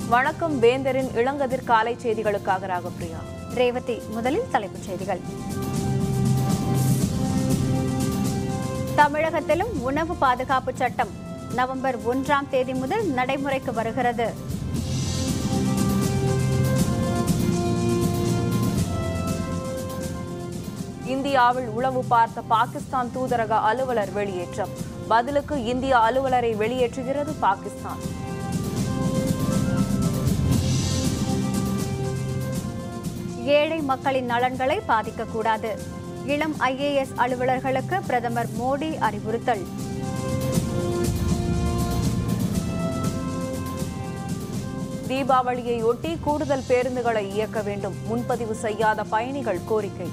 வணக்கம் வேந்தரின் இளங்கதிர் காலை செய்திகளுக்காக ராகப்பிரியா ரேவதி முதலில் தலைப்புச் செய்திகள் தமிழகத்திலும் உணவு பாதுகாப்பு சட்டம் நவம்பர் ஒன்றாம் தேதி முதல் நடைமுறைக்கு வருகிறது இந்தியாவில் உளவு பார்த்த பாகிஸ்தான் தூதரக அலுவலர் வெளியேற்றம் பதிலுக்கு இந்திய அலுவலரை வெளியேற்றுகிறது பாகிஸ்தான் ஏழை மக்களின் நலன்களை பாதிக்கக்கூடாது இளம் ஐஏஎஸ் அலுவலர்களுக்கு பிரதமர் மோடி அறிவுறுத்தல் தீபாவளியையொட்டி கூடுதல் பேருந்துகளை இயக்க வேண்டும் முன்பதிவு செய்யாத பயணிகள் கோரிக்கை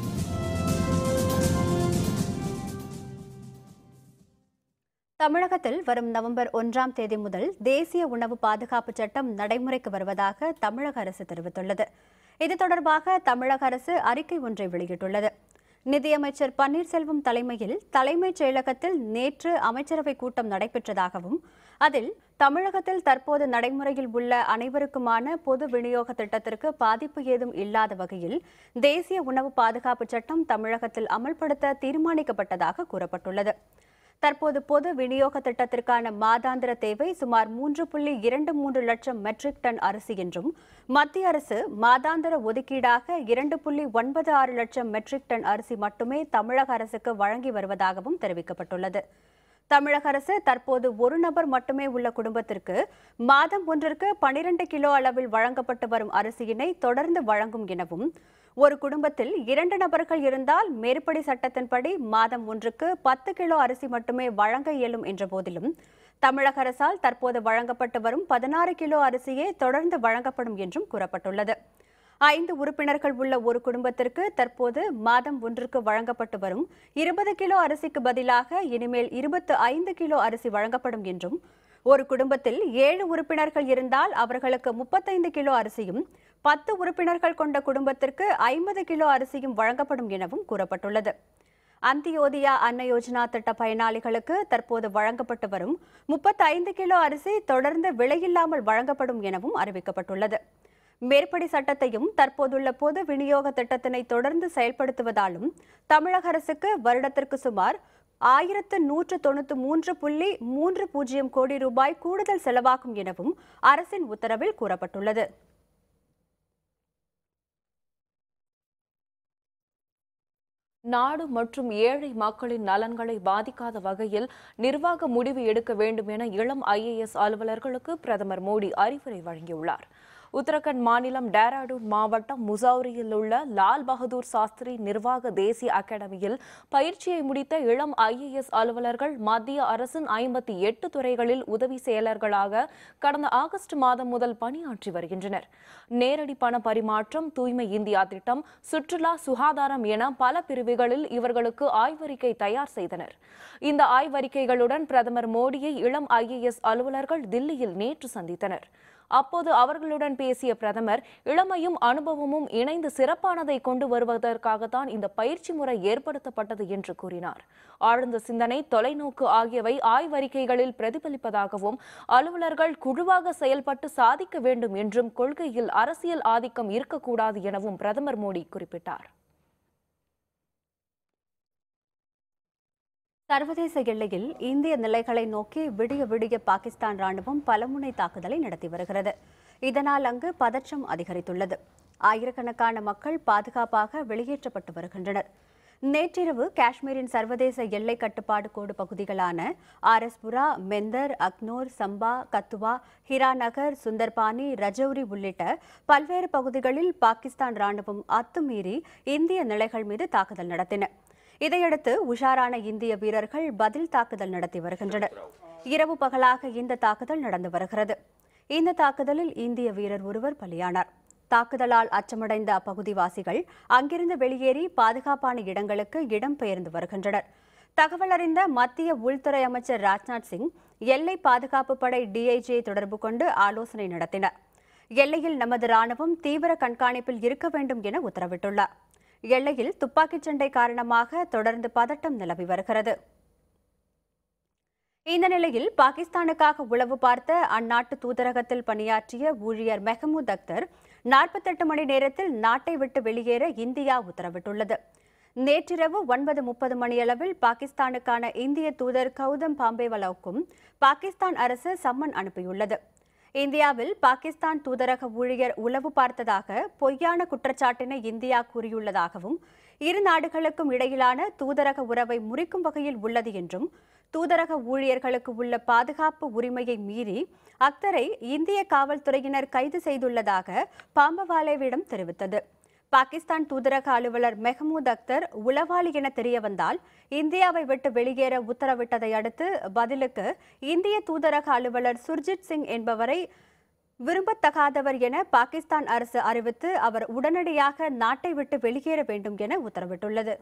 தமிழகத்தில் வரும் நவம்பர் ஒன்றாம் தேதி முதல் தேசிய உணவு பாதுகாப்பு சட்டம் நடைமுறைக்கு வருவதாக தமிழக அரசு தெரிவித்துள்ளது இது தொடர்பாக தமிழக அரசு அறிக்கை ஒன்றை வெளியிட்டுள்ளது நிதியமைச்சர் பன்னீர்செல்வம் தலைமையில் தலைமைச் செயலகத்தில் நேற்று அமைச்சரவை கூட்டம் நடைபெற்றதாகவும் அதில் தமிழகத்தில் தற்போது நடைமுறையில் உள்ள அனைவருக்குமான பொது விநியோக திட்டத்திற்கு பாதிப்பு ஏதும் இல்லாத வகையில் தேசிய உணவு பாதுகாப்பு சட்டம் தமிழகத்தில் அமல்படுத்த தீர்மானிக்கப்பட்டதாக கூறப்பட்டுள்ளது தற்போது பொது விநியோக திட்டத்திற்கான மாதாந்திர தேவை சுமார் மூன்று புள்ளி இரண்டு மூன்று லட்சம் மெட்ரிக் டன் அரிசி என்றும் மத்திய அரசு மாதாந்திர ஒதுக்கீடாக இரண்டு புள்ளி ஒன்பது ஆறு லட்சம் மெட்ரிக் டன் அரிசி மட்டுமே தமிழக அரசுக்கு வழங்கி வருவதாகவும் தெரிவிக்கப்பட்டுள்ளது தமிழக அரசு தற்போது ஒரு நபர் மட்டுமே உள்ள குடும்பத்திற்கு மாதம் ஒன்றிற்கு பனிரெண்டு கிலோ அளவில் வழங்கப்பட்டு வரும் அரிசியினை தொடர்ந்து வழங்கும் எனவும் ஒரு குடும்பத்தில் இரண்டு நபர்கள் இருந்தால் மேற்படி சட்டத்தின்படி மாதம் ஒன்றுக்கு பத்து கிலோ அரிசி மட்டுமே வழங்க இயலும் என்ற போதிலும் தமிழக அரசால் தற்போது வழங்கப்பட்டு வரும் பதினாறு கிலோ அரிசியே தொடர்ந்து வழங்கப்படும் என்றும் கூறப்பட்டுள்ளது ஐந்து உறுப்பினர்கள் உள்ள ஒரு குடும்பத்திற்கு தற்போது மாதம் ஒன்றுக்கு வழங்கப்பட்டு வரும் இருபது கிலோ அரிசிக்கு பதிலாக இனிமேல் இருபத்து ஐந்து கிலோ அரிசி வழங்கப்படும் என்றும் ஒரு குடும்பத்தில் ஏழு உறுப்பினர்கள் இருந்தால் அவர்களுக்கு முப்பத்தைந்து கிலோ அரிசியும் பத்து உறுப்பினர்கள் கொண்ட குடும்பத்திற்கு ஐம்பது கிலோ அரிசியும் வழங்கப்படும் எனவும் கூறப்பட்டுள்ளது அந்தியோதியா அன்ன யோஜனா திட்ட பயனாளிகளுக்கு தற்போது வழங்கப்பட்டு வரும் முப்பத்தைந்து கிலோ அரிசி தொடர்ந்து விலையில்லாமல் வழங்கப்படும் எனவும் அறிவிக்கப்பட்டுள்ளது மேற்படி சட்டத்தையும் தற்போதுள்ள பொது விநியோக திட்டத்தினை தொடர்ந்து செயல்படுத்துவதாலும் தமிழக அரசுக்கு வருடத்திற்கு சுமார் ஆயிரத்து நூற்று தொண்ணூற்று மூன்று புள்ளி மூன்று பூஜ்ஜியம் கோடி ரூபாய் கூடுதல் செலவாகும் எனவும் அரசின் உத்தரவில் கூறப்பட்டுள்ளது நாடு மற்றும் ஏழை மக்களின் நலன்களை பாதிக்காத வகையில் நிர்வாக முடிவு எடுக்க வேண்டும் என இளம் ஐஏஎஸ் அலுவலர்களுக்கு பிரதமர் மோடி அறிவுரை வழங்கியுள்ளார் உத்தரகண்ட் மாநிலம் டேராடூன் மாவட்டம் முசௌரியில் உள்ள லால் பகதூர் சாஸ்திரி நிர்வாக தேசிய அகாடமியில் பயிற்சியை முடித்த இளம் ஐஏஎஸ் அலுவலர்கள் மத்திய அரசின் ஐம்பத்தி எட்டு துறைகளில் உதவி செயலர்களாக கடந்த ஆகஸ்ட் மாதம் முதல் பணியாற்றி வருகின்றனர் நேரடி பண பரிமாற்றம் தூய்மை இந்தியா திட்டம் சுற்றுலா சுகாதாரம் என பல பிரிவுகளில் இவர்களுக்கு ஆய்வறிக்கை தயார் செய்தனர் இந்த ஆய்வறிக்கைகளுடன் பிரதமர் மோடியை இளம் ஐஏஎஸ் அலுவலர்கள் தில்லியில் நேற்று சந்தித்தனர் அப்போது அவர்களுடன் பேசிய பிரதமர் இளமையும் அனுபவமும் இணைந்து சிறப்பானதை கொண்டு வருவதற்காகத்தான் இந்த பயிற்சி முறை ஏற்படுத்தப்பட்டது என்று கூறினார் ஆழ்ந்த சிந்தனை தொலைநோக்கு ஆகியவை ஆய்வறிக்கைகளில் பிரதிபலிப்பதாகவும் அலுவலர்கள் குழுவாக செயல்பட்டு சாதிக்க வேண்டும் என்றும் கொள்கையில் அரசியல் ஆதிக்கம் இருக்கக்கூடாது எனவும் பிரதமர் மோடி குறிப்பிட்டார் சர்வதேச எல்லையில் இந்திய நிலைகளை நோக்கி விடிய விடிய பாகிஸ்தான் ராணுவம் பலமுனை தாக்குதலை நடத்தி வருகிறது இதனால் அங்கு பதற்றம் அதிகரித்துள்ளது ஆயிரக்கணக்கான மக்கள் பாதுகாப்பாக வெளியேற்றப்பட்டு வருகின்றனர் நேற்றிரவு காஷ்மீரின் சர்வதேச எல்லை கட்டுப்பாடு கோடு பகுதிகளான ஆர்எஸ்புரா மெந்தர் அக்னோர் சம்பா கத்துவா ஹிராநகர் சுந்தர்பானி ரஜௌரி உள்ளிட்ட பல்வேறு பகுதிகளில் பாகிஸ்தான் ராணுவம் அத்துமீறி இந்திய நிலைகள் மீது தாக்குதல் நடத்தின இதையடுத்து உஷாரான இந்திய வீரர்கள் பதில் தாக்குதல் நடத்தி வருகின்றனர் இரவு பகலாக இந்த தாக்குதல் நடந்து வருகிறது இந்த தாக்குதலில் இந்திய வீரர் ஒருவர் பலியானார் தாக்குதலால் அச்சமடைந்த அப்பகுதிவாசிகள் அங்கிருந்து வெளியேறி பாதுகாப்பான இடங்களுக்கு இடம்பெயர்ந்து வருகின்றனர் தகவல் அறிந்த மத்திய உள்துறை அமைச்சர் ராஜ்நாத் சிங் எல்லை பாதுகாப்பு படை டிஐஜியை தொடர்பு கொண்டு ஆலோசனை நடத்தினார் எல்லையில் நமது ராணுவம் தீவிர கண்காணிப்பில் இருக்க வேண்டும் என உத்தரவிட்டுள்ளார் எல்லையில் துப்பாக்கிச் சண்டை காரணமாக தொடர்ந்து பதட்டம் நிலவி வருகிறது இந்த நிலையில் பாகிஸ்தானுக்காக உளவு பார்த்த அந்நாட்டு தூதரகத்தில் பணியாற்றிய ஊழியர் மெஹமூத் அக்தர் நாற்பத்தெட்டு மணி நேரத்தில் நாட்டை விட்டு வெளியேற இந்தியா உத்தரவிட்டுள்ளது நேற்றிரவு ஒன்பது முப்பது மணியளவில் பாகிஸ்தானுக்கான இந்திய தூதர் கௌதம் பாம்பேவலாவுக்கும் பாகிஸ்தான் அரசு சம்மன் அனுப்பியுள்ளது இந்தியாவில் பாகிஸ்தான் தூதரக ஊழியர் உளவு பார்த்ததாக பொய்யான குற்றச்சாட்டினை இந்தியா கூறியுள்ளதாகவும் இரு நாடுகளுக்கும் இடையிலான தூதரக உறவை முறிக்கும் வகையில் உள்ளது என்றும் தூதரக ஊழியர்களுக்கு உள்ள பாதுகாப்பு உரிமையை மீறி அக்தரை இந்திய காவல்துறையினர் கைது செய்துள்ளதாக பாம்பவாலேவிடம் தெரிவித்தது பாகிஸ்தான் தூதரக அலுவலர் மெஹமூத் அக்தர் உளவாளி என தெரியவந்தால் இந்தியாவை விட்டு வெளியேற உத்தரவிட்டதை அடுத்து பதிலுக்கு இந்திய தூதரக அலுவலர் சுர்ஜித் சிங் என்பவரை விரும்பத்தகாதவர் என பாகிஸ்தான் அரசு அறிவித்து அவர் உடனடியாக நாட்டை விட்டு வெளியேற வேண்டும் என உத்தரவிட்டுள்ளது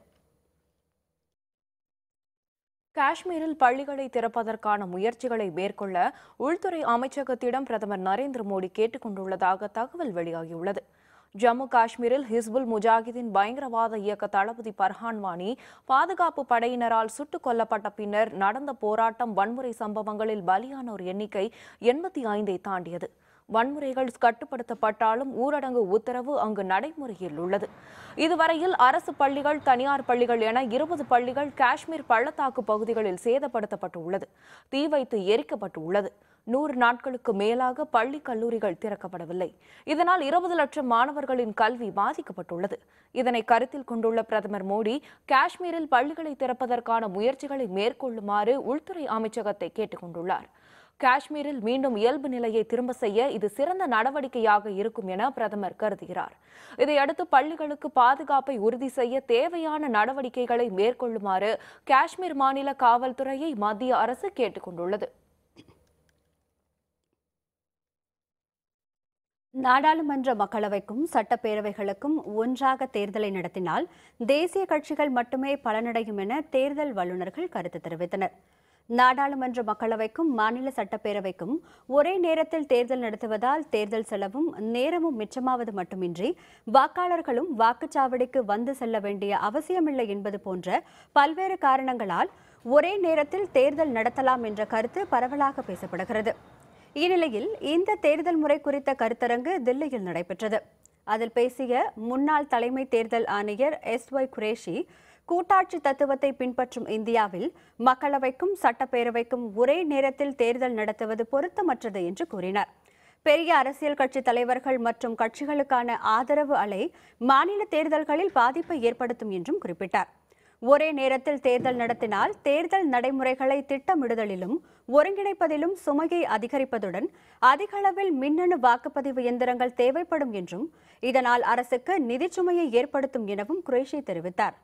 காஷ்மீரில் பள்ளிகளை திறப்பதற்கான முயற்சிகளை மேற்கொள்ள உள்துறை அமைச்சகத்திடம் பிரதமர் நரேந்திர மோடி கேட்டுக் கொண்டுள்ளதாக தகவல் வெளியாகியுள்ளது ஜம்மு காஷ்மீரில் ஹிஸ்புல் முஜாஹிதீன் பயங்கரவாத இயக்க தளபதி பர்ஹான் வானி பாதுகாப்பு படையினரால் சுட்டுக் கொல்லப்பட்ட பின்னர் நடந்த போராட்டம் வன்முறை சம்பவங்களில் பலியானோர் எண்ணிக்கை எண்பத்தி ஐந்தை தாண்டியது வன்முறைகள் கட்டுப்படுத்தப்பட்டாலும் ஊரடங்கு உத்தரவு அங்கு நடைமுறையில் உள்ளது இதுவரையில் அரசு பள்ளிகள் தனியார் பள்ளிகள் என இருபது பள்ளிகள் காஷ்மீர் பள்ளத்தாக்கு பகுதிகளில் சேதப்படுத்தப்பட்டுள்ளது தீ வைத்து எரிக்கப்பட்டுள்ளது நூறு நாட்களுக்கு மேலாக பள்ளி கல்லூரிகள் திறக்கப்படவில்லை இதனால் இருபது லட்சம் மாணவர்களின் கல்வி பாதிக்கப்பட்டுள்ளது இதனை கருத்தில் கொண்டுள்ள பிரதமர் மோடி காஷ்மீரில் பள்ளிகளை திறப்பதற்கான முயற்சிகளை மேற்கொள்ளுமாறு உள்துறை அமைச்சகத்தை கேட்டுக் கொண்டுள்ளார் காஷ்மீரில் மீண்டும் இயல்பு நிலையை திரும்ப செய்ய இது சிறந்த நடவடிக்கையாக இருக்கும் என பிரதமர் கருதுகிறார் இதையடுத்து பள்ளிகளுக்கு பாதுகாப்பை உறுதி செய்ய தேவையான நடவடிக்கைகளை மேற்கொள்ளுமாறு காஷ்மீர் மாநில காவல்துறையை மத்திய அரசு கேட்டுக் கொண்டுள்ளது நாடாளுமன்ற மக்களவைக்கும் சட்டப்பேரவைகளுக்கும் ஒன்றாக தேர்தலை நடத்தினால் தேசிய கட்சிகள் மட்டுமே பலனடையும் என தேர்தல் வல்லுநர்கள் கருத்து தெரிவித்தனர் நாடாளுமன்ற மக்களவைக்கும் மாநில சட்டப்பேரவைக்கும் ஒரே நேரத்தில் தேர்தல் நடத்துவதால் தேர்தல் செலவும் நேரமும் மிச்சமாவது மட்டுமின்றி வாக்காளர்களும் வாக்குச்சாவடிக்கு வந்து செல்ல வேண்டிய அவசியமில்லை என்பது போன்ற பல்வேறு காரணங்களால் ஒரே நேரத்தில் தேர்தல் நடத்தலாம் என்ற கருத்து பரவலாக பேசப்படுகிறது இந்நிலையில் இந்த தேர்தல் முறை குறித்த கருத்தரங்கு தில்லியில் நடைபெற்றது அதில் பேசிய முன்னாள் தலைமை தேர்தல் ஆணையர் எஸ் ஒய் குரேஷி கூட்டாட்சி தத்துவத்தை பின்பற்றும் இந்தியாவில் மக்களவைக்கும் சட்டப்பேரவைக்கும் ஒரே நேரத்தில் தேர்தல் நடத்துவது பொருத்தமற்றது என்று கூறினார் பெரிய அரசியல் கட்சி தலைவர்கள் மற்றும் கட்சிகளுக்கான ஆதரவு அலை மாநில தேர்தல்களில் பாதிப்பை ஏற்படுத்தும் என்றும் குறிப்பிட்டார் ஒரே நேரத்தில் தேர்தல் நடத்தினால் தேர்தல் நடைமுறைகளை திட்டமிடுதலிலும் ஒருங்கிணைப்பதிலும் சுமையை அதிகரிப்பதுடன் அதிக அளவில் மின்னணு வாக்குப்பதிவு எந்திரங்கள் தேவைப்படும் என்றும் இதனால் அரசுக்கு நிதிச்சுமையை ஏற்படுத்தும் எனவும் குரேஷி தெரிவித்தார்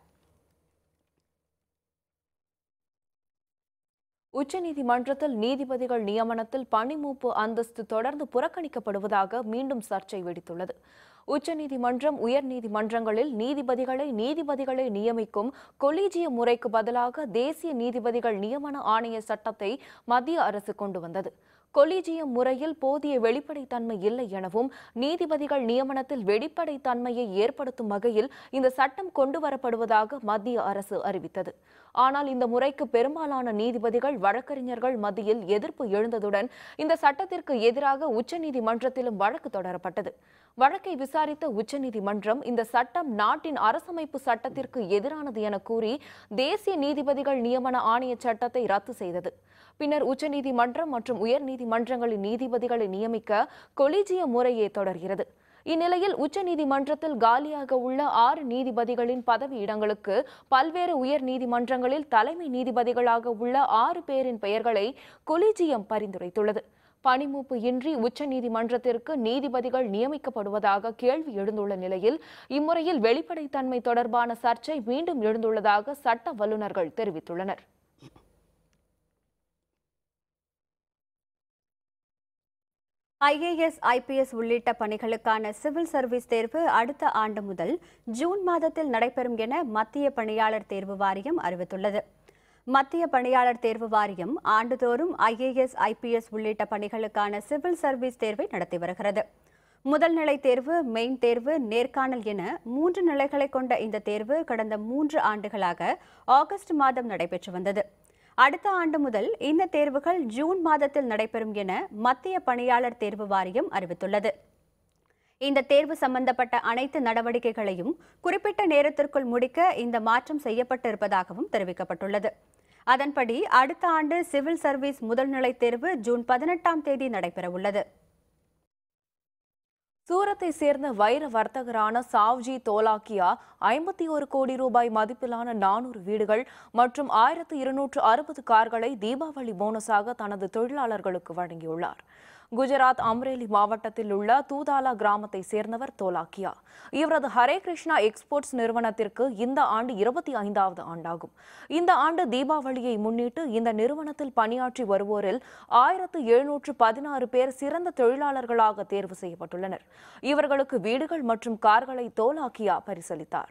உச்சநீதிமன்றத்தில் நீதிபதிகள் நியமனத்தில் பணிமூப்பு அந்தஸ்து தொடர்ந்து புறக்கணிக்கப்படுவதாக மீண்டும் சர்ச்சை வெடித்துள்ளது உச்சநீதிமன்றம் உயர்நீதிமன்றங்களில் நீதிபதிகளை நீதிபதிகளை நியமிக்கும் கொலீஜிய முறைக்கு பதிலாக தேசிய நீதிபதிகள் நியமன ஆணைய சட்டத்தை மத்திய அரசு கொண்டு வந்தது கொலீஜியம் முறையில் போதிய வெளிப்படைத்தன்மை இல்லை எனவும் நீதிபதிகள் நியமனத்தில் வெளிப்படைத்தன்மையை ஏற்படுத்தும் வகையில் இந்த சட்டம் கொண்டு வரப்படுவதாக மத்திய அரசு அறிவித்தது ஆனால் இந்த முறைக்கு பெரும்பாலான நீதிபதிகள் வழக்கறிஞர்கள் மத்தியில் எதிர்ப்பு எழுந்ததுடன் இந்த சட்டத்திற்கு எதிராக உச்சநீதிமன்றத்திலும் வழக்கு தொடரப்பட்டது வழக்கை விசாரித்த உச்சநீதிமன்றம் இந்த சட்டம் நாட்டின் அரசமைப்பு சட்டத்திற்கு எதிரானது என கூறி தேசிய நீதிபதிகள் நியமன ஆணைய சட்டத்தை ரத்து செய்தது பின்னர் உச்சநீதிமன்றம் மற்றும் உயர்நீதிமன்றங்களின் நீதிபதிகளை நியமிக்க கொலிஜிய முறையே தொடர்கிறது இந்நிலையில் உச்சநீதிமன்றத்தில் காலியாக உள்ள ஆறு நீதிபதிகளின் பதவி இடங்களுக்கு பல்வேறு உயர் நீதிமன்றங்களில் தலைமை நீதிபதிகளாக உள்ள ஆறு பேரின் பெயர்களை கொலிஜியம் பரிந்துரைத்துள்ளது பணிமூப்பு இன்றி உச்சநீதிமன்றத்திற்கு நீதிபதிகள் நியமிக்கப்படுவதாக கேள்வி எழுந்துள்ள நிலையில் இம்முறையில் வெளிப்படைத்தன்மை தொடர்பான சர்ச்சை மீண்டும் எழுந்துள்ளதாக சட்ட வல்லுநர்கள் தெரிவித்துள்ளனர் ஐஏஎஸ் ஐபிஎஸ் உள்ளிட்ட பணிகளுக்கான சிவில் சர்வீஸ் தேர்வு அடுத்த ஆண்டு முதல் ஜூன் மாதத்தில் நடைபெறும் என மத்திய பணியாளர் தேர்வு வாரியம் அறிவித்துள்ளது மத்திய பணியாளர் தேர்வு வாரியம் ஆண்டுதோறும் ஐஏஎஸ் ஐபிஎஸ் உள்ளிட்ட பணிகளுக்கான சிவில் சர்வீஸ் தேர்வை நடத்தி வருகிறது முதல் நிலை தேர்வு மெயின் தேர்வு நேர்காணல் என மூன்று நிலைகளை கொண்ட இந்த தேர்வு கடந்த மூன்று ஆண்டுகளாக ஆகஸ்ட் மாதம் நடைபெற்று வந்தது அடுத்த ஆண்டு முதல் இந்த தேர்வுகள் ஜூன் மாதத்தில் நடைபெறும் என மத்திய பணியாளர் தேர்வு வாரியம் அறிவித்துள்ளது இந்த தேர்வு சம்பந்தப்பட்ட அனைத்து நடவடிக்கைகளையும் குறிப்பிட்ட நேரத்திற்குள் முடிக்க இந்த மாற்றம் செய்யப்பட்டிருப்பதாகவும் தெரிவிக்கப்பட்டுள்ளது அதன்படி அடுத்த ஆண்டு சிவில் சர்வீஸ் முதல்நிலை தேர்வு ஜூன் பதினெட்டாம் தேதி நடைபெறவுள்ளது சூரத்தை சேர்ந்த வைர வர்த்தகரான சாவ்ஜி தோலாக்கியா ஐம்பத்தி ஒரு கோடி ரூபாய் மதிப்பிலான நானூறு வீடுகள் மற்றும் ஆயிரத்து இருநூற்று அறுபது கார்களை தீபாவளி போனஸாக தனது தொழிலாளர்களுக்கு வழங்கியுள்ளார் குஜராத் அம்ரேலி மாவட்டத்தில் உள்ள தூதாலா கிராமத்தை சேர்ந்தவர் தோலாக்கியா இவரது ஹரே கிருஷ்ணா எக்ஸ்போர்ட்ஸ் நிறுவனத்திற்கு இந்த ஆண்டு இருபத்தி ஐந்தாவது ஆண்டாகும் இந்த ஆண்டு தீபாவளியை முன்னிட்டு இந்த நிறுவனத்தில் பணியாற்றி வருவோரில் ஆயிரத்து எழுநூற்று பதினாறு பேர் சிறந்த தொழிலாளர்களாக தேர்வு செய்யப்பட்டுள்ளனர் இவர்களுக்கு வீடுகள் மற்றும் கார்களை தோலாக்கியா பரிசளித்தார்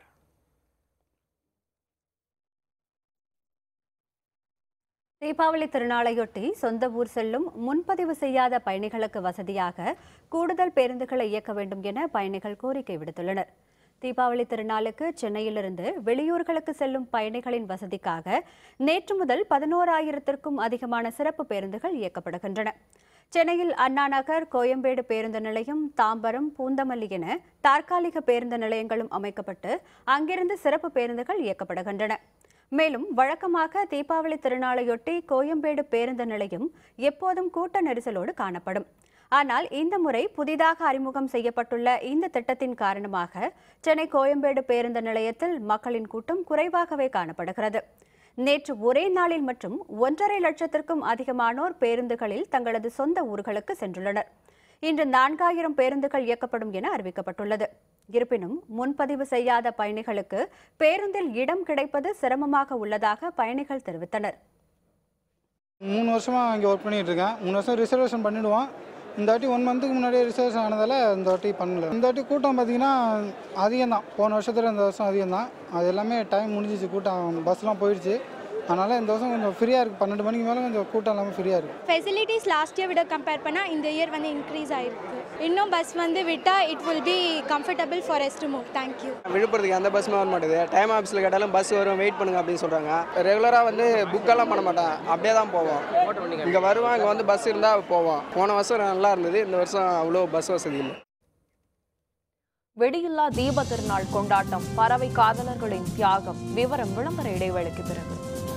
தீபாவளி திருநாளையொட்டி சொந்த ஊர் செல்லும் முன்பதிவு செய்யாத பயணிகளுக்கு வசதியாக கூடுதல் பேருந்துகளை இயக்க வேண்டும் என பயணிகள் கோரிக்கை விடுத்துள்ளனர் தீபாவளி திருநாளுக்கு சென்னையிலிருந்து வெளியூர்களுக்கு செல்லும் பயணிகளின் வசதிக்காக நேற்று முதல் பதினோராயிரத்திற்கும் அதிகமான சிறப்பு பேருந்துகள் இயக்கப்படுகின்றன சென்னையில் அண்ணா நகர் கோயம்பேடு பேருந்து நிலையம் தாம்பரம் பூந்தமல்லி என தற்காலிக பேருந்து நிலையங்களும் அமைக்கப்பட்டு அங்கிருந்து சிறப்பு பேருந்துகள் இயக்கப்படுகின்றன மேலும் வழக்கமாக தீபாவளி திருநாளையொட்டி கோயம்பேடு பேருந்து நிலையம் எப்போதும் கூட்ட நெரிசலோடு காணப்படும் ஆனால் இந்த முறை புதிதாக அறிமுகம் செய்யப்பட்டுள்ள இந்த திட்டத்தின் காரணமாக சென்னை கோயம்பேடு பேருந்து நிலையத்தில் மக்களின் கூட்டம் குறைவாகவே காணப்படுகிறது நேற்று ஒரே நாளில் மற்றும் ஒன்றரை லட்சத்திற்கும் அதிகமானோர் பேருந்துகளில் தங்களது சொந்த ஊர்களுக்கு சென்றுள்ளனர் இன்று நான்காயிரம் பேருந்துகள் இயக்கப்படும் என அறிவிக்கப்பட்டுள்ளது இருப்பினும் முன்பதிவு செய்யாத பயணிகளுக்கு பேருந்தில் இடம் கிடைப்பது சிரமமாக உள்ளதாக பயணிகள் தெரிவித்தனர் மூணு வருஷமாக இங்கே ஒர்க் பண்ணிட்டு இருக்கேன் மூணு வருஷம் ரிசர்வேஷன் பண்ணிவிடுவோம் இந்த வாட்டி ஒன் மந்த்துக்கு முன்னாடியே ரிசர்வேஷன் ஆனதால் இந்த வாட்டி பண்ணல இந்த வாட்டி கூட்டம் பார்த்தீங்கன்னா அதிகம் தான் போன வருஷத்துல இந்த வருஷம் அதிகம் தான் அது எல்லாமே டைம் முடிஞ்சிச்சு கூட்டம் பஸ்லாம் போயிடுச்சு அதனால் இந்த வருஷம் கொஞ்சம் ஃப்ரீயாக இருக்குது பன்னெண்டு மணிக்கு மேலே கொஞ்சம் கூட்டம் இல்லாமல் ஃப்ரீயாக இருக்குது ஃபெசிலிட்டிஸ் லாஸ்ட் இயர் விட கம்பேர் பண்ணால் இந்த இயர் வந்து இன்க்ரீஸ் ஆயிருக்கு இன்னும் பஸ் வந்து விட்டால் it will be comfortable for us to move thank you விழுப்புரத்துக்கு எந்த பஸ்ஸுமே வர மாட்டேது டைம் ஆஃபீஸில் கேட்டாலும் பஸ் வரும் வெயிட் பண்ணுங்க அப்படின்னு சொல்கிறாங்க ரெகுலராக வந்து புக்கெல்லாம் பண்ண மாட்டேன் அப்படியே தான் போவோம் இங்கே வருவேன் இங்கே வந்து பஸ் இருந்தால் போவோம் போன வருஷம் நல்லா இருந்தது இந்த வருஷம் அவ்வளோ பஸ் வசதி இல்லை வெடியில்லா தீப திருநாள் கொண்டாட்டம் பறவை காதலர்களின் தியாகம் விவரம் விளம்பர இடைவேளைக்கு பிறகு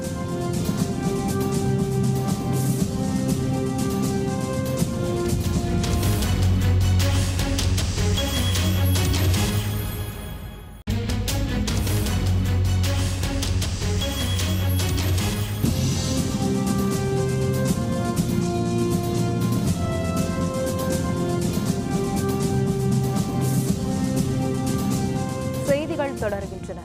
செய்திகள் தொடர்கின்றன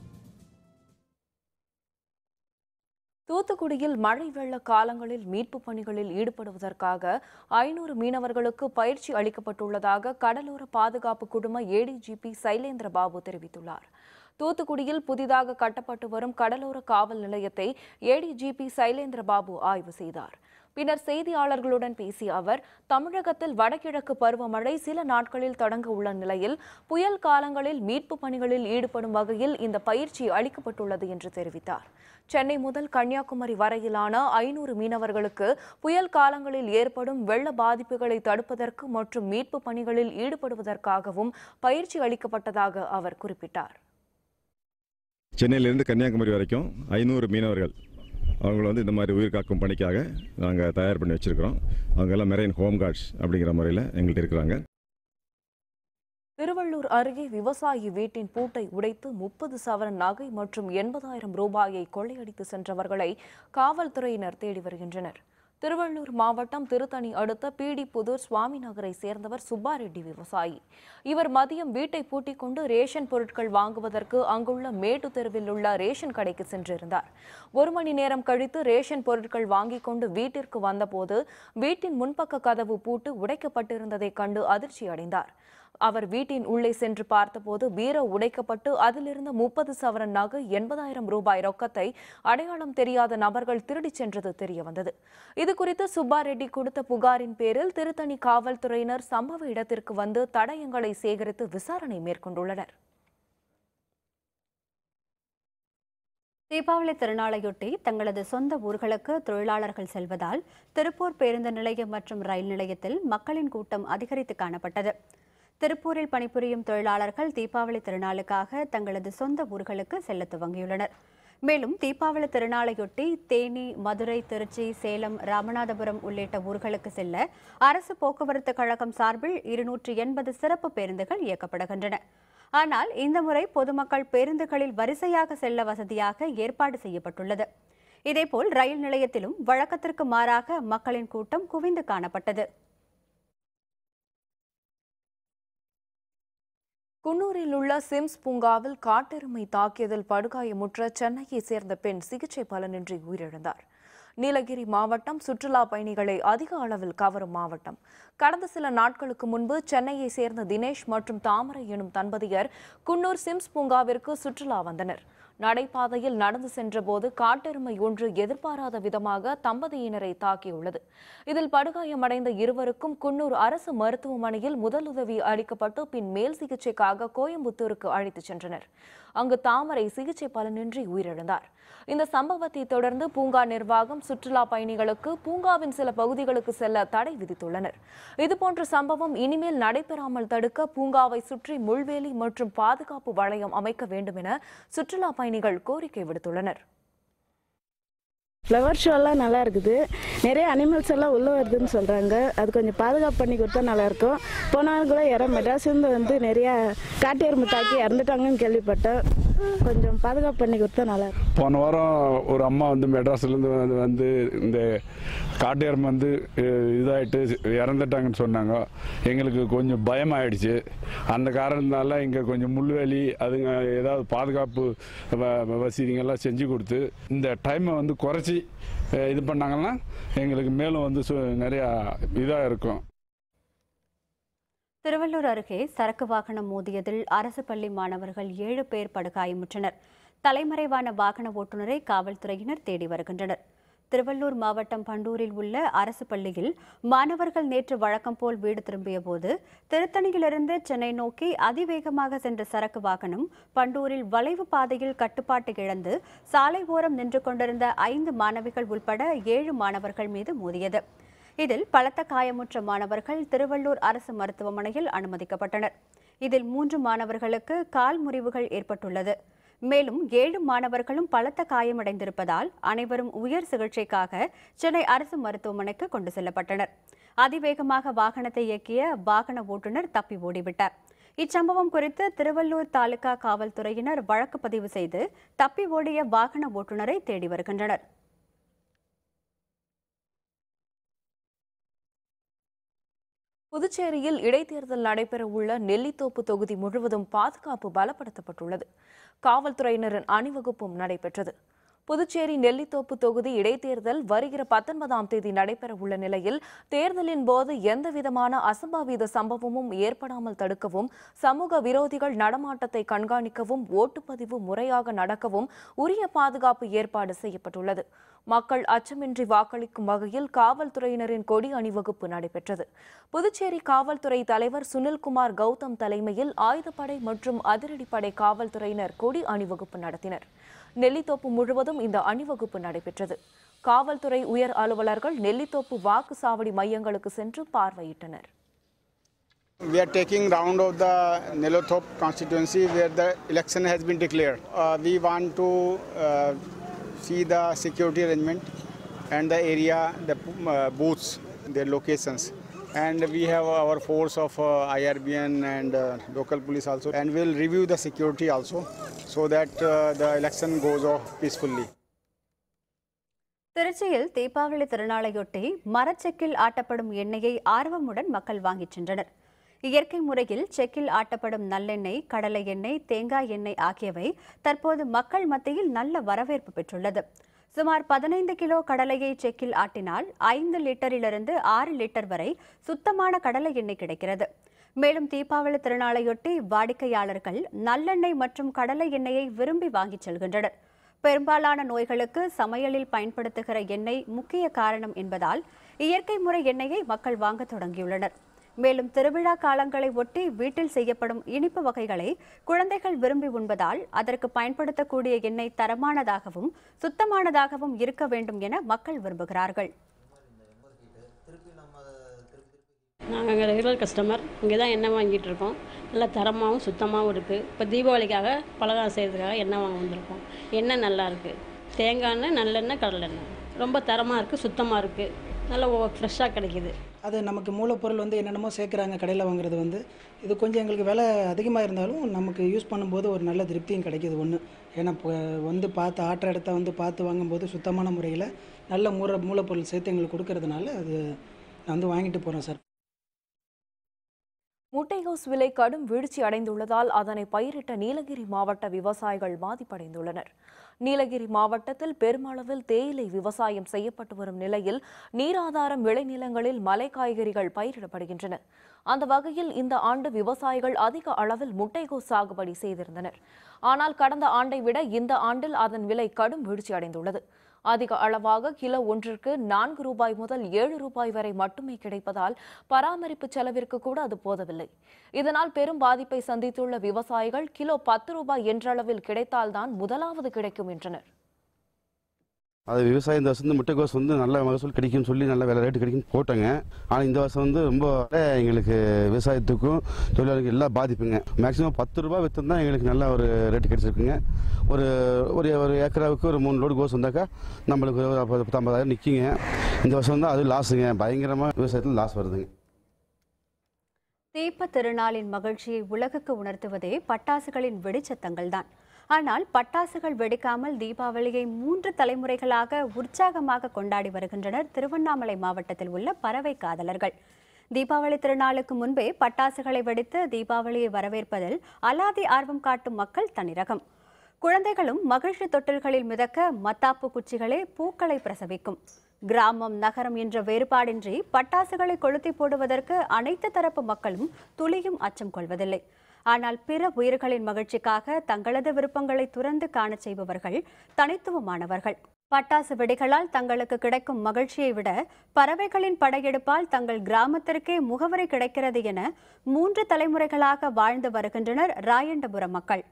தூத்துக்குடியில் மழை வெள்ள காலங்களில் மீட்பு பணிகளில் ஈடுபடுவதற்காக ஐநூறு மீனவர்களுக்கு பயிற்சி அளிக்கப்பட்டுள்ளதாக கடலோர பாதுகாப்பு குழும ஏடிஜிபி சைலேந்திர பாபு தெரிவித்துள்ளார் தூத்துக்குடியில் புதிதாக கட்டப்பட்டு வரும் கடலோர காவல் நிலையத்தை ஏடிஜிபி சைலேந்திர பாபு ஆய்வு செய்தார் பின்னர் செய்தியாளர்களுடன் பேசிய அவர் தமிழகத்தில் வடகிழக்கு பருவமழை சில நாட்களில் தொடங்க உள்ள நிலையில் புயல் காலங்களில் மீட்பு பணிகளில் ஈடுபடும் வகையில் இந்த பயிற்சி அளிக்கப்பட்டுள்ளது என்று தெரிவித்தார் சென்னை முதல் கன்னியாகுமரி வரையிலான ஐநூறு மீனவர்களுக்கு புயல் காலங்களில் ஏற்படும் வெள்ள பாதிப்புகளை தடுப்பதற்கு மற்றும் மீட்பு பணிகளில் ஈடுபடுவதற்காகவும் பயிற்சி அளிக்கப்பட்டதாக அவர் குறிப்பிட்டார் சென்னையிலேருந்து கன்னியாகுமரி வரைக்கும் ஐநூறு மீனவர்கள் அவங்கள வந்து இந்த மாதிரி உயிர் காக்கும் பணிக்காக நாங்கள் தயார் பண்ணி வச்சுருக்கிறோம் அவங்க எல்லாம் மெரைன் ஹோம் கார்ட்ஸ் அப்படிங்கிற முறையில் எங்கள்கிட்ட இருக்கிறாங்க திருவள்ளூர் அருகே விவசாயி வீட்டின் பூட்டை உடைத்து முப்பது சவரன் நகை மற்றும் எண்பதாயிரம் ரூபாயை கொள்ளையடித்து சென்றவர்களை காவல்துறையினர் தேடி வருகின்றனர் திருவள்ளூர் மாவட்டம் திருத்தணி அடுத்த பீடி புதூர் சுவாமி நகரை சேர்ந்தவர் சுப்பாரெட்டி விவசாயி இவர் மதியம் வீட்டை பூட்டிக் கொண்டு ரேஷன் பொருட்கள் வாங்குவதற்கு அங்குள்ள மேட்டு தெருவில் உள்ள ரேஷன் கடைக்கு சென்றிருந்தார் ஒரு மணி நேரம் கழித்து ரேஷன் பொருட்கள் வாங்கிக் கொண்டு வீட்டிற்கு வந்தபோது வீட்டின் முன்பக்க கதவு பூட்டு உடைக்கப்பட்டிருந்ததைக் கண்டு அதிர்ச்சி அடைந்தார் அவர் வீட்டின் உள்ளே சென்று பார்த்தபோது பீரோ உடைக்கப்பட்டு அதிலிருந்த முப்பது சவரன் நகை எண்பதாயிரம் ரூபாய் ரொக்கத்தை அடையாளம் தெரியாத நபர்கள் திருடிச் சென்றது தெரியவந்தது இதுகுறித்து சுப்பாரெட்டி கொடுத்த புகாரின் பேரில் திருத்தணி காவல்துறையினர் சம்பவ இடத்திற்கு வந்து தடயங்களை சேகரித்து விசாரணை மேற்கொண்டுள்ளனர் தீபாவளி திருநாளையொட்டி தங்களது சொந்த ஊர்களுக்கு தொழிலாளர்கள் செல்வதால் திருப்பூர் பேருந்து நிலையம் மற்றும் ரயில் நிலையத்தில் மக்களின் கூட்டம் அதிகரித்து காணப்பட்டது திருப்பூரில் பணிபுரியும் தொழிலாளர்கள் தீபாவளி திருநாளுக்காக தங்களது சொந்த ஊர்களுக்கு செல்ல துவங்கியுள்ளனர் மேலும் தீபாவளி திருநாளையொட்டி தேனி மதுரை திருச்சி சேலம் ராமநாதபுரம் உள்ளிட்ட ஊர்களுக்கு செல்ல அரசு போக்குவரத்து கழகம் சார்பில் இருநூற்றி எண்பது சிறப்பு பேருந்துகள் இயக்கப்படுகின்றன ஆனால் இந்த முறை பொதுமக்கள் பேருந்துகளில் வரிசையாக செல்ல வசதியாக ஏற்பாடு செய்யப்பட்டுள்ளது இதேபோல் ரயில் நிலையத்திலும் வழக்கத்திற்கு மாறாக மக்களின் கூட்டம் குவிந்து காணப்பட்டது குன்னூரில் உள்ள சிம்ஸ் பூங்காவில் காட்டெருமை தாக்கியதில் படுகாயமுற்ற சென்னையைச் சேர்ந்த பெண் சிகிச்சை பலனின்றி உயிரிழந்தார் நீலகிரி மாவட்டம் சுற்றுலா பயணிகளை அதிக அளவில் கவரும் மாவட்டம் கடந்த சில நாட்களுக்கு முன்பு சென்னையை சேர்ந்த தினேஷ் மற்றும் தாமரை எனும் தம்பதியர் குன்னூர் சிம்ஸ் பூங்காவிற்கு சுற்றுலா வந்தனர் நடைபாதையில் நடந்து சென்றபோது காட்டெருமை ஒன்று எதிர்பாராத விதமாக தம்பதியினரை தாக்கியுள்ளது இதில் படுகாயமடைந்த இருவருக்கும் குன்னூர் அரசு மருத்துவமனையில் முதலுதவி அளிக்கப்பட்டு பின் மேல் சிகிச்சைக்காக கோயம்புத்தூருக்கு அழைத்துச் சென்றனர் அங்கு தாமரை சிகிச்சை பலனின்றி உயிரிழந்தார் இந்த சம்பவத்தை தொடர்ந்து பூங்கா நிர்வாகம் சுற்றுலா பயணிகளுக்கு பூங்காவின் சில பகுதிகளுக்கு செல்ல தடை விதித்துள்ளனர் இதுபோன்ற சம்பவம் இனிமேல் நடைபெறாமல் தடுக்க பூங்காவை சுற்றி முள்வேலி மற்றும் பாதுகாப்பு வளையம் அமைக்க வேண்டும் என சுற்றுலா பயணிகள் கோரிக்கை விடுத்துள்ளனர் ஃப்ளவர் ஷோலாம் நல்லா இருக்குது நிறைய அனிமல்ஸ் எல்லாம் உள்ளே வருதுன்னு சொல்கிறாங்க அது கொஞ்சம் பாதுகாப்பு பண்ணி கொடுத்தா நல்லாயிருக்கும் போனாலும் கூட யாரோ மெட்ராஸ்லேருந்து வந்து நிறையா காட்டு எறும்பு தாக்கி இறந்துட்டாங்கன்னு கேள்விப்பட்டேன் கொஞ்சம் பாதுகாப்பு பண்ணி கொடுத்தா நல்லாயிருக்கும் போன வாரம் ஒரு அம்மா வந்து மெட்ராஸ்லேருந்து வந்து வந்து இந்த காட்டு எறும்பு வந்து அஹ், இதாயிட்டு இறந்துட்டாங்கன்னு சொன்னாங்க எங்களுக்கு கொஞ்சம் பயமாயிடுச்சு அந்த காரணத்தினால இங்கே கொஞ்சம் முள்வேலி அதுங்க ஏதாவது பாதுகாப்பு வ- வசதிங்கெல்லாம் செஞ்சு கொடுத்து இந்த டைமை வந்து குறைச்சி அஹ், இது பண்ணாங்கன்னா எங்களுக்கு மேலும் வந்து சு- நிறையா இதாக இருக்கும் திருவள்ளூர் அருகே சரக்கு வாகனம் மோதியதில் அரசு பள்ளி மாணவர்கள் ஏழு பேர் படுகாயமுற்றனர் தலைமறைவான வாகன ஓட்டுநரை காவல்துறையினர் தேடி வருகின்றனர் திருவள்ளூர் மாவட்டம் பண்டூரில் உள்ள அரசு பள்ளியில் மாணவர்கள் நேற்று வழக்கம் போல் வீடு திரும்பிய போது திருத்தணியிலிருந்து சென்னை நோக்கி அதிவேகமாக சென்ற சரக்கு வாகனம் பண்டூரில் வளைவு பாதையில் கட்டுப்பாட்டு இழந்து சாலை ஓரம் நின்று கொண்டிருந்த ஐந்து மாணவிகள் உட்பட ஏழு மாணவர்கள் மீது மோதியது இதில் பலத்த காயமுற்ற மாணவர்கள் திருவள்ளூர் அரசு மருத்துவமனையில் அனுமதிக்கப்பட்டனர் இதில் மூன்று மாணவர்களுக்கு கால் முறிவுகள் ஏற்பட்டுள்ளது மேலும் ஏழு மாணவர்களும் பலத்த காயமடைந்திருப்பதால் அனைவரும் உயர் சிகிச்சைக்காக சென்னை அரசு மருத்துவமனைக்கு கொண்டு செல்லப்பட்டனர் அதிவேகமாக வாகனத்தை இயக்கிய வாகன ஓட்டுநர் தப்பி ஓடிவிட்டார் இச்சம்பவம் குறித்து திருவள்ளூர் தாலுகா காவல்துறையினர் வழக்கு பதிவு செய்து தப்பி ஓடிய வாகன ஓட்டுநரை தேடி வருகின்றனர் புதுச்சேரியில் இடைத்தேர்தல் நடைபெறவுள்ள நெல்லித்தோப்பு தொகுதி முழுவதும் பாதுகாப்பு பலப்படுத்தப்பட்டுள்ளது காவல்துறையினரின் அணிவகுப்பும் நடைபெற்றது புதுச்சேரி நெல்லித்தோப்பு தொகுதி இடைத்தேர்தல் வருகிற பத்தொன்பதாம் தேதி நடைபெறவுள்ள நிலையில் தேர்தலின் போது எந்தவிதமான அசம்பாவித சம்பவமும் ஏற்படாமல் தடுக்கவும் சமூக விரோதிகள் நடமாட்டத்தை கண்காணிக்கவும் ஓட்டுப்பதிவு முறையாக நடக்கவும் உரிய பாதுகாப்பு ஏற்பாடு செய்யப்பட்டுள்ளது மக்கள் அச்சமின்றி வாக்களிக்கும் வகையில் காவல்துறையினரின் கொடி அணிவகுப்பு நடைபெற்றது புதுச்சேரி காவல்துறை தலைவர் சுனில்குமார் கௌதம் தலைமையில் ஆயுதப்படை மற்றும் அதிரடிப்படை காவல்துறையினர் கொடி அணிவகுப்பு நடத்தினர் நெல்லித்தோப்பு முழுவதும் இந்த அணிவகுப்பு நடைபெற்றது காவல்துறை உயர் அலுவலர்கள் நெல்லித்தோப்பு வாக்குச்சாவடி மையங்களுக்கு சென்று பார்வையிட்டனர் We are taking round of the Nelotop constituency where the election has been declared. Uh, we want to uh, see the security arrangement and the area, the uh, booths, their locations. And we have our force of uh, IRBN and uh, local police also. And we'll review the security also so that uh, the election goes off peacefully. திருச்சியில் தீபாவளி திருநாளையொட்டி மரச்செக்கில் ஆட்டப்படும் எண்ணெயை ஆர்வமுடன் மக்கள் வாங்கிச் சென்றனர் இயற்கை முறையில் செக்கில் ஆட்டப்படும் நல்லெண்ணெய் கடலை எண்ணெய் தேங்காய் எண்ணெய் ஆகியவை தற்போது மக்கள் மத்தியில் நல்ல வரவேற்பு பெற்றுள்ளது சுமார் பதினைந்து கிலோ கடலையை செக்கில் ஆட்டினால் ஐந்து லிட்டரிலிருந்து ஆறு லிட்டர் வரை சுத்தமான கடலை எண்ணெய் கிடைக்கிறது மேலும் தீபாவளி திருநாளையொட்டி வாடிக்கையாளர்கள் நல்லெண்ணெய் மற்றும் கடலை எண்ணெயை விரும்பி வாங்கிச் செல்கின்றனர் பெரும்பாலான நோய்களுக்கு சமையலில் பயன்படுத்துகிற எண்ணெய் முக்கிய காரணம் என்பதால் இயற்கை முறை எண்ணெயை மக்கள் வாங்க தொடங்கியுள்ளனர் மேலும் திருவிழா காலங்களை ஒட்டி வீட்டில் செய்யப்படும் இனிப்பு வகைகளை குழந்தைகள் விரும்பி உண்பதால் அதற்கு பயன்படுத்தக்கூடிய எண்ணெய் தரமானதாகவும் சுத்தமானதாகவும் இருக்க வேண்டும் என மக்கள் விரும்புகிறார்கள் நாங்கள் ரெகுலர் கஸ்டமர் இங்கே தான் எண்ணெய் வாங்கிட்டு இருக்கோம் நல்லா தரமாகவும் சுத்தமாகவும் இருக்குது இப்போ தீபாவளிக்காக பலகாரம் செய்கிறதுக்காக எண்ணெய் வாங்க வந்திருக்கோம் எண்ணெய் நல்லா இருக்குது தேங்காய் எண்ணெய் நல்லெண்ணெய் கடலெண்ணெய் ரொம்ப தரமாக இருக்குது சுத்தமாக இருக்குது நல்லா ஃப்ரெஷ்ஷாக கிடைக்கிது அது நமக்கு மூலப்பொருள் வந்து என்னென்னமோ சேர்க்குறாங்க கடையில் வாங்குறது வந்து இது கொஞ்சம் எங்களுக்கு விலை அதிகமாக இருந்தாலும் நமக்கு யூஸ் பண்ணும்போது ஒரு நல்ல திருப்தியும் கிடைக்கிது ஒன்று ஏன்னா இப்போ வந்து பார்த்து ஆற்ற இடத்த வந்து பார்த்து வாங்கும்போது சுத்தமான முறையில் நல்ல மூல மூலப்பொருள் சேர்த்து எங்களுக்கு கொடுக்கறதுனால அது நான் வந்து வாங்கிட்டு போகிறேன் சார் முட்டைகோஸ் விலை கடும் வீழ்ச்சி அடைந்துள்ளதால் அதனை பயிரிட்ட நீலகிரி மாவட்ட விவசாயிகள் பாதிப்படைந்துள்ளனர் நீலகிரி மாவட்டத்தில் பெருமளவில் தேயிலை விவசாயம் செய்யப்பட்டு வரும் நிலையில் நீராதாரம் விளைநிலங்களில் மலை காய்கறிகள் பயிரிடப்படுகின்றன அந்த வகையில் இந்த ஆண்டு விவசாயிகள் அதிக அளவில் முட்டைகோஸ் சாகுபடி செய்திருந்தனர் ஆனால் கடந்த ஆண்டை விட இந்த ஆண்டில் அதன் விலை கடும் வீழ்ச்சி அடைந்துள்ளது அதிக அளவாக கிலோ ஒன்றிற்கு நான்கு ரூபாய் முதல் ஏழு ரூபாய் வரை மட்டுமே கிடைப்பதால் பராமரிப்பு செலவிற்கு கூட அது போதவில்லை இதனால் பெரும் பாதிப்பை சந்தித்துள்ள விவசாயிகள் கிலோ பத்து ரூபாய் என்றளவில் கிடைத்தால்தான் முதலாவது கிடைக்கும் என்றனர் அது விவசாயம் இந்த வருஷம் வந்து முட்டைக்கோஸ் வந்து நல்ல மகசூல் கிடைக்கும்னு சொல்லி நல்ல விலை ரேட்டு கிடைக்கும்னு போட்டாங்க ஆனால் இந்த வருஷம் வந்து ரொம்ப எங்களுக்கு விவசாயத்துக்கும் தொழிலாளர்களுக்கு எல்லாம் பாதிப்புங்க மேக்ஸிமம் பத்து ரூபாய் விற்று தான் எங்களுக்கு நல்ல ஒரு ரேட்டு கிடைச்சிருக்குங்க ஒரு ஒரு ஒரு ஏக்கராவுக்கு ஒரு மூணு லோடு கோஸ் வந்தாக்கா நம்மளுக்கு ஒரு பத்து பத்தொம்பதாயிரம் நிற்கிங்க இந்த வருஷம் வந்து அது லாஸுங்க பயங்கரமாக விவசாயத்தில் லாஸ் வருதுங்க தீபத் திருநாளின் மகிழ்ச்சியை உலகுக்கு உணர்த்துவதே பட்டாசுகளின் வெடிச்சத்தங்கள்தான் ஆனால் பட்டாசுகள் வெடிக்காமல் தீபாவளியை மூன்று தலைமுறைகளாக உற்சாகமாக கொண்டாடி வருகின்றனர் திருவண்ணாமலை மாவட்டத்தில் உள்ள பறவை காதலர்கள் தீபாவளி திருநாளுக்கு முன்பே பட்டாசுகளை வெடித்து தீபாவளியை வரவேற்பதில் அலாதி ஆர்வம் காட்டும் மக்கள் தனிரகம் குழந்தைகளும் மகிழ்ச்சி தொட்டில்களில் மிதக்க மத்தாப்பு குச்சிகளே பூக்களை பிரசவிக்கும் கிராமம் நகரம் என்ற வேறுபாடின்றி பட்டாசுகளை கொளுத்தி போடுவதற்கு அனைத்து தரப்பு மக்களும் துளியும் அச்சம் கொள்வதில்லை ஆனால் பிற உயிர்களின் மகிழ்ச்சிக்காக தங்களது விருப்பங்களை துறந்து காணச் செய்பவர்கள் தனித்துவமானவர்கள் பட்டாசு வெடிகளால் தங்களுக்கு கிடைக்கும் மகிழ்ச்சியை விட பறவைகளின் படையெடுப்பால் தங்கள் கிராமத்திற்கே முகவரி கிடைக்கிறது என மூன்று தலைமுறைகளாக வாழ்ந்து வருகின்றனர் ராயண்டபுரம் மக்கள்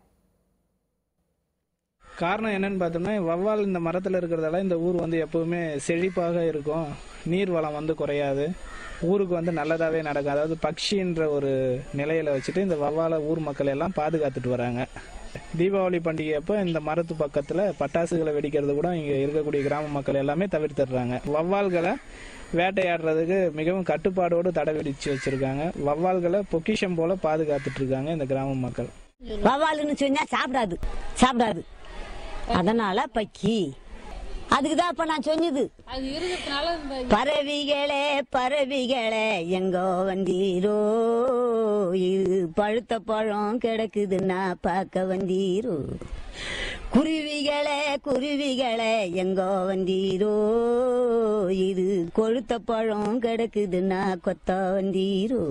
காரணம் என்னன்னு பார்த்தோம்னா வவ்வால் இந்த மரத்தில் இருக்கிறதால இந்த ஊர் வந்து எப்பவுமே செழிப்பாக இருக்கும் நீர் வளம் வந்து குறையாது ஊருக்கு வந்து நல்லதாகவே நடக்கும் அதாவது பக்ஷின்ற ஒரு நிலையில வச்சுட்டு இந்த வவ்வாலை ஊர் மக்கள் எல்லாம் பாதுகாத்துட்டு வராங்க தீபாவளி பண்டிகை அப்போ இந்த மரத்து பக்கத்தில் பட்டாசுகளை வெடிக்கிறது கூட இங்கே இருக்கக்கூடிய கிராம மக்கள் எல்லாமே தவிர்த்துடுறாங்க வவ்வால்களை வேட்டையாடுறதுக்கு மிகவும் கட்டுப்பாடோடு தடை விதிச்சு வச்சிருக்காங்க வவ்வால்களை பொக்கிஷம் போல பாதுகாத்துட்டு இருக்காங்க இந்த கிராம மக்கள் வவாலுன்னு சொன்னா சாப்பிடாது சாப்பிடாது அதனால பக்கி அதுக்கு தான் இப்ப நான் சொன்னது அது இருக்கிறதுனால இந்த பறவைகளே பறவைகளே எங்கோ வந்தீரோ இது பழுத்த பழம் கிடக்குதுன்னா பார்க்க வந்தீரோ குருவிகளே குருவிகளே எங்கோ வந்தீரோ இது கொழுத்த பழம் கிடக்குதுன்னா கொத்த வந்தீரோ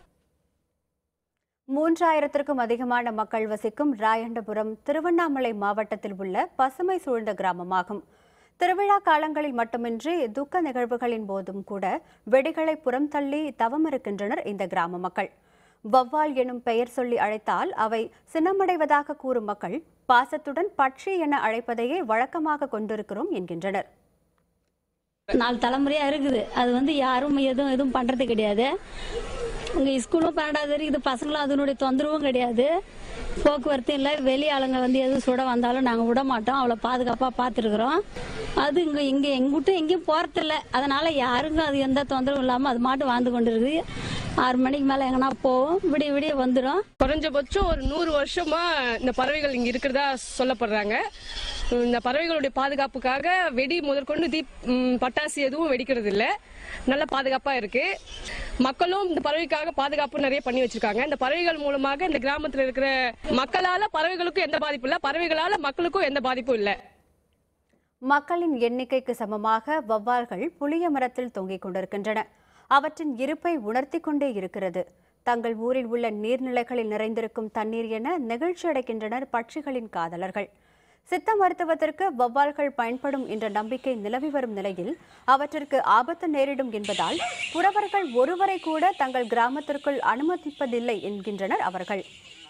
மூன்றாயிரத்திற்கும் அதிகமான மக்கள் வசிக்கும் ராயண்டபுரம் திருவண்ணாமலை மாவட்டத்தில் உள்ள பசுமை சூழ்ந்த கிராமமாகும் திருவிழா காலங்களில் மட்டுமின்றி துக்க நிகழ்வுகளின் போதும் கூட வெடிகளை புறம் தள்ளி தவமிருக்கின்றனர் இந்த கிராம மக்கள் வவ்வால் எனும் பெயர் சொல்லி அழைத்தால் அவை சின்னமடைவதாக கூறும் மக்கள் பாசத்துடன் பட்சி என அழைப்பதையே வழக்கமாக கொண்டிருக்கிறோம் என்கின்றனர் நாலு தலைமுறையா இருக்குது அது வந்து யாரும் எதுவும் எதுவும் பண்றது கிடையாது உங்க ஸ்கூலும் பன்னெண்டாவது இருக்குது பசங்களும் அதனுடைய தொந்தரவும் கிடையாது போக்குவரத்து இல்லை வெளி ஆளுங்க வந்து எதுவும் சுட வந்தாலும் நாங்கள் விட மாட்டோம் அவ்வளோ பாதுகாப்பாக பார்த்துருக்குறோம் அது இங்கே இங்கே எங்கிட்டும் எங்கேயும் போகிறதில்ல அதனால யாருக்கும் அது எந்த தொந்தரவும் இல்லாமல் அது மாட்டு வாழ்ந்து கொண்டு இருக்குது ஆறு மணிக்கு மேலே எங்கன்னா போவோம் விடிய விடிய வந்துடும் குறைஞ்சபட்சம் ஒரு நூறு வருஷமா இந்த பறவைகள் இங்க இருக்கிறதா சொல்லப்படுறாங்க இந்த பறவைகளுடைய பாதுகாப்புக்காக வெடி முதற்கொண்டு தீ ம், பட்டாசு எதுவும் வெடிக்கிறது இல்ல நல்ல பாதுகாப்பா இருக்கு மக்களும் இந்த பறவைக்காக பாதுகாப்பு நிறைய பண்ணி வச்சிருக்காங்க இந்த பறவைகள் மூலமாக இந்த கிராமத்துல இருக்கிற மக்களால பறவைகளுக்கும் எந்த பாதிப்பும் இல்ல பறவைகளால மக்களுக்கும் எந்த பாதிப்பும் இல்ல மக்களின் எண்ணிக்கைக்கு சமமாக வவ்வால்கள் புளிய மரத்தில் தொங்கிக் கொண்டிருக்கின்றன அவற்றின் இருப்பை உணர்த்தி கொண்டே இருக்கிறது தங்கள் ஊரில் உள்ள நீர்நிலைகளில் நிறைந்திருக்கும் தண்ணீர் என நெகிழ்ச்சி அடைகின்றனர் பட்சிகளின் காதலர்கள் சித்த மருத்துவத்திற்கு வவ்வால்கள் பயன்படும் என்ற நம்பிக்கை நிலவி வரும் நிலையில் அவற்றிற்கு ஆபத்து நேரிடும் என்பதால் புறவர்கள் ஒருவரை கூட தங்கள் கிராமத்திற்குள் அனுமதிப்பதில்லை என்கின்றனர் அவர்கள்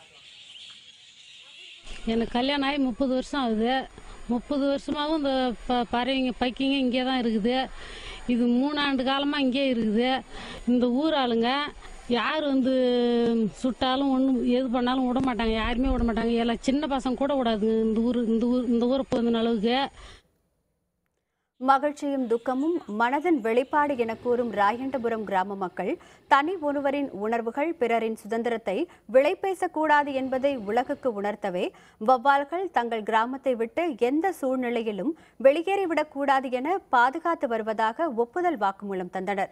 எனக்கு கல்யாணம் ஆகி முப்பது வருஷம் ஆகுது முப்பது வருஷமாகவும் இந்த ப பறவைங்க பைக்கிங்க இங்கே தான் இருக்குது இது மூணாண்டு காலமாக இங்கே இருக்குது இந்த ஊர் ஆளுங்க யார் வந்து சுட்டாலும் ஒன்றும் எது பண்ணாலும் விட மாட்டாங்க யாருமே விட மாட்டாங்க எல்லாம் சின்ன பசங்க கூட விடாது இந்த ஊர் இந்த ஊர் இந்த ஊரை போதுன அளவுக்கு மகிழ்ச்சியும் துக்கமும் மனதின் வெளிப்பாடு என கூறும் ராயண்டபுரம் கிராம மக்கள் தனி ஒருவரின் உணர்வுகள் பிறரின் சுதந்திரத்தை விலை பேசக்கூடாது என்பதை உலகுக்கு உணர்த்தவே வவ்வால்கள் தங்கள் கிராமத்தை விட்டு எந்த சூழ்நிலையிலும் வெளியேறிவிடக்கூடாது என பாதுகாத்து வருவதாக ஒப்புதல் வாக்குமூலம் தந்தனர்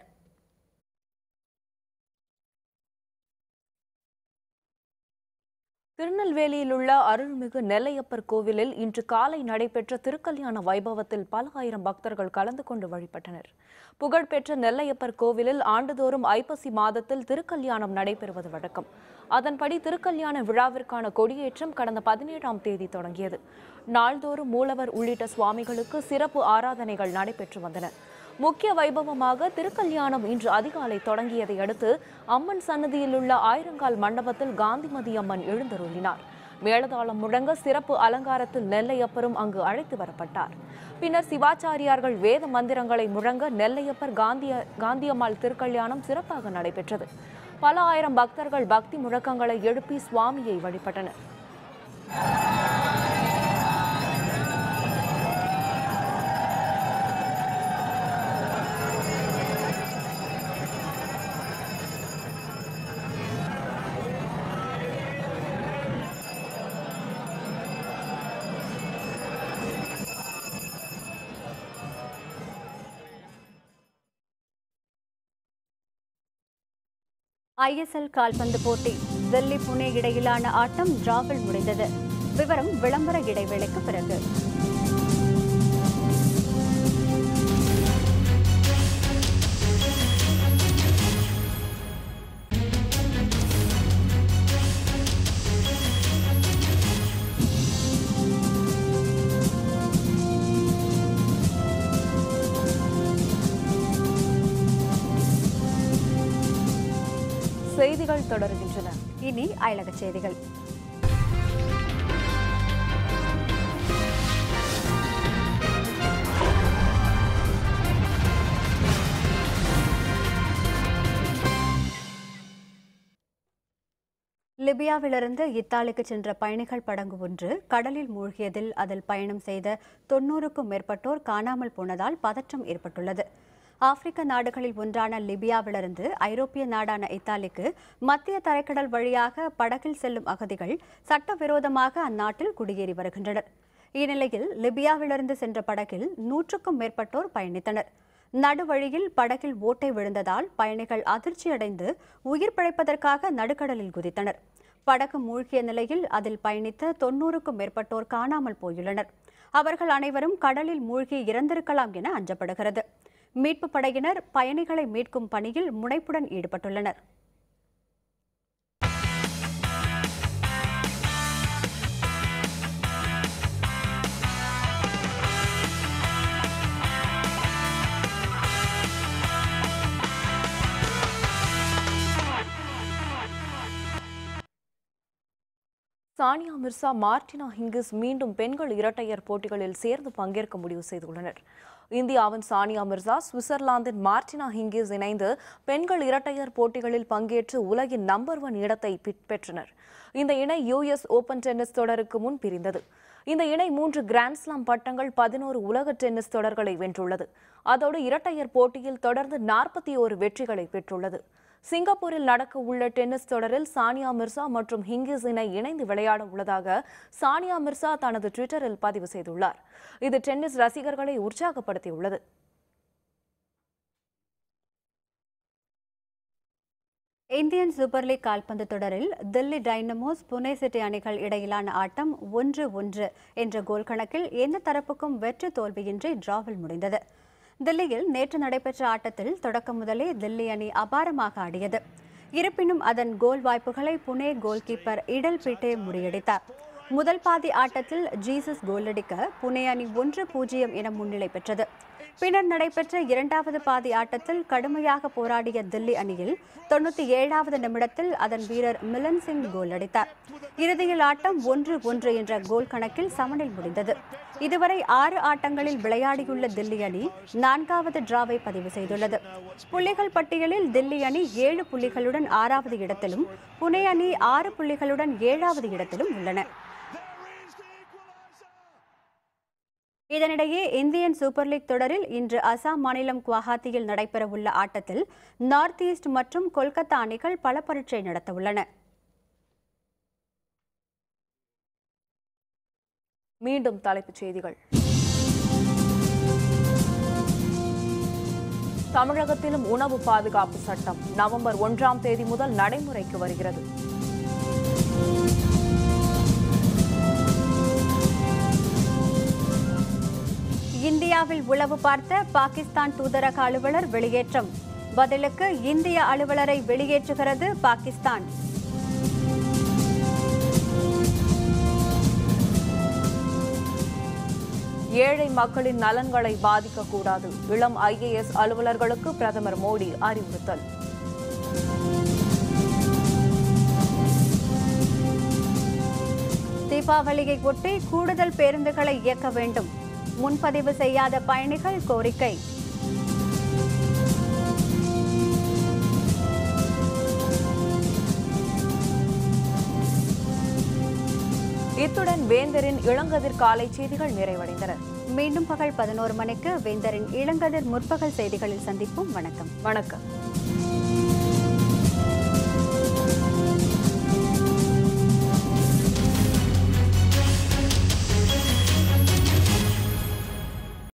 திருநெல்வேலியில் உள்ள அருள்மிகு நெல்லையப்பர் கோவிலில் இன்று காலை நடைபெற்ற திருக்கல்யாண வைபவத்தில் பல ஆயிரம் பக்தர்கள் கலந்து கொண்டு வழிபட்டனர் புகழ்பெற்ற நெல்லையப்பர் கோவிலில் ஆண்டுதோறும் ஐப்பசி மாதத்தில் திருக்கல்யாணம் நடைபெறுவது வழக்கம் அதன்படி திருக்கல்யாண விழாவிற்கான கொடியேற்றம் கடந்த பதினேழாம் தேதி தொடங்கியது நாள்தோறும் மூலவர் உள்ளிட்ட சுவாமிகளுக்கு சிறப்பு ஆராதனைகள் நடைபெற்று வந்தன முக்கிய வைபவமாக திருக்கல்யாணம் இன்று அதிகாலை தொடங்கியதை அடுத்து அம்மன் சன்னதியில் உள்ள ஆயிரங்கால் மண்டபத்தில் காந்திமதி அம்மன் எழுந்தருளினார் மேளதாளம் முழங்க சிறப்பு அலங்காரத்தில் நெல்லையப்பரும் அங்கு அழைத்து வரப்பட்டார் பின்னர் சிவாச்சாரியார்கள் வேத மந்திரங்களை முழங்க நெல்லையப்பர் காந்திய காந்தியம்மாள் திருக்கல்யாணம் சிறப்பாக நடைபெற்றது பல ஆயிரம் பக்தர்கள் பக்தி முழக்கங்களை எழுப்பி சுவாமியை வழிபட்டனர் ஐஎஸ்எல் கால்பந்து போட்டி டெல்லி புனே இடையிலான ஆட்டம் டிராவில் முடிந்தது விவரம் விளம்பர இடைவேளைக்கு பிறகு செய்திகள் தொடர்கின்றன இனி அயலக செய்திகள் லிபியாவிலிருந்து இத்தாலிக்கு சென்ற பயணிகள் படகு ஒன்று கடலில் மூழ்கியதில் அதில் பயணம் செய்த தொன்னூறுக்கும் மேற்பட்டோர் காணாமல் போனதால் பதற்றம் ஏற்பட்டுள்ளது ஆப்பிரிக்க நாடுகளில் ஒன்றான லிபியாவிலிருந்து ஐரோப்பிய நாடான இத்தாலிக்கு மத்திய தரைக்கடல் வழியாக படகில் செல்லும் அகதிகள் சட்டவிரோதமாக அந்நாட்டில் குடியேறி வருகின்றனர் இந்நிலையில் லிபியாவிலிருந்து சென்ற படகில் நூற்றுக்கும் மேற்பட்டோர் பயணித்தனர் நடுவழியில் படகில் ஓட்டை விழுந்ததால் பயணிகள் அதிர்ச்சியடைந்து உயிர் பிழைப்பதற்காக நடுக்கடலில் குதித்தனர் படகு மூழ்கிய நிலையில் அதில் பயணித்த தொன்னூறுக்கும் மேற்பட்டோர் காணாமல் போயுள்ளனர் அவர்கள் அனைவரும் கடலில் மூழ்கி இறந்திருக்கலாம் என அஞ்சப்படுகிறது மீட்பு படையினர் பயணிகளை மீட்கும் பணியில் முனைப்புடன் ஈடுபட்டுள்ளனர் சானியா மிர்சா மார்டினா ஹிங்கிஸ் மீண்டும் பெண்கள் இரட்டையர் போட்டிகளில் சேர்ந்து பங்கேற்க முடிவு செய்துள்ளனர் இந்தியாவின் சானியா மிர்சா சுவிட்சர்லாந்தின் மார்டினா ஹிங்கிஸ் இணைந்து பெண்கள் இரட்டையர் போட்டிகளில் பங்கேற்று உலகின் நம்பர் ஒன் இடத்தை பெ- பெற்றனர் இந்த இணை யுஎஸ் ஓபன் டென்னிஸ் தொடருக்கு முன் பிரிந்தது இந்த இணை மூன்று கிராண்ட்ஸ்லாம் பட்டங்கள் பதினோரு உலக டென்னிஸ் தொடர்களை வென்றுள்ளது அதோடு இரட்டையர் போட்டியில் தொடர்ந்து நாற்பத்தி ஓரு வெற்றிகளை பெற்றுள்ளது சிங்கப்பூரில் நடக்க உள்ள டென்னிஸ் தொடரில் சானியா மிர்சா மற்றும் ஹிங்கிஸ் இணை இணைந்து விளையாட உள்ளதாக சானியா மிர்சா தனது ட்விட்டரில் பதிவு செய்துள்ளார் இது டென்னிஸ் ரசிகர்களை உற்சாகப்படுத்தியுள்ளது இந்தியன் சூப்பர் லீக் கால்பந்து தொடரில் தில்லி டைனமோஸ் புனே சிட்டி அணிகள் இடையிலான ஆட்டம் ஒன்று ஒன்று என்ற கோல் கணக்கில் எந்த தரப்புக்கும் வெற்றி தோல்வியின்றி டிராவில் முடிந்தது தில்லியில் நேற்று நடைபெற்ற ஆட்டத்தில் தொடக்கம் முதலே தில்லி அணி அபாரமாக ஆடியது இருப்பினும் அதன் கோல் வாய்ப்புகளை புனே கோல் கீப்பர் இடல் பீட்டே முறியடித்தார் முதல் பாதி ஆட்டத்தில் ஜீசஸ் கோலடிக்க புனே அணி ஒன்று பூஜ்ஜியம் என முன்னிலை பெற்றது பின்னர் நடைபெற்ற இரண்டாவது பாதி ஆட்டத்தில் கடுமையாக போராடிய தில்லி அணியில் தொண்ணூற்றி ஏழாவது நிமிடத்தில் அதன் வீரர் மிலன் சிங் கோல் அடித்தார் இறுதியில் ஆட்டம் ஒன்று ஒன்று என்ற கோல் கணக்கில் சமனில் முடிந்தது இதுவரை ஆறு ஆட்டங்களில் விளையாடியுள்ள தில்லி அணி நான்காவது டிராவை பதிவு செய்துள்ளது புள்ளிகள் பட்டியலில் தில்லி அணி ஏழு புள்ளிகளுடன் ஆறாவது இடத்திலும் புனே அணி ஆறு புள்ளிகளுடன் ஏழாவது இடத்திலும் உள்ளன இதனிடையே இந்தியன் சூப்பர் லீக் தொடரில் இன்று அசாம் மாநிலம் குவஹாத்தியில் நடைபெறவுள்ள ஆட்டத்தில் நார்த் ஈஸ்ட் மற்றும் கொல்கத்தா அணிகள் பல பரீட்சை நடத்தவுள்ளன மீண்டும் தலைப்புச் செய்திகள் தமிழகத்திலும் உணவு பாதுகாப்பு சட்டம் நவம்பர் ஒன்றாம் தேதி முதல் நடைமுறைக்கு வருகிறது இந்தியாவில் உளவு பார்த்த பாகிஸ்தான் தூதரக அலுவலர் வெளியேற்றம் பதிலுக்கு இந்திய அலுவலரை வெளியேற்றுகிறது பாகிஸ்தான் ஏழை மக்களின் நலன்களை பாதிக்கக்கூடாது இளம் ஐஏஎஸ் அலுவலர்களுக்கு பிரதமர் மோடி அறிவுறுத்தல் தீபாவளியை ஒட்டி கூடுதல் பேருந்துகளை இயக்க வேண்டும் முன்பதிவு செய்யாத பயணிகள் கோரிக்கை இத்துடன் வேந்தரின் இளங்கதிர் காலை செய்திகள் நிறைவடைந்தன மீண்டும் பகல் பதினோரு மணிக்கு வேந்தரின் இளங்கதிர் முற்பகல் செய்திகளில் சந்திப்போம் வணக்கம் வணக்கம்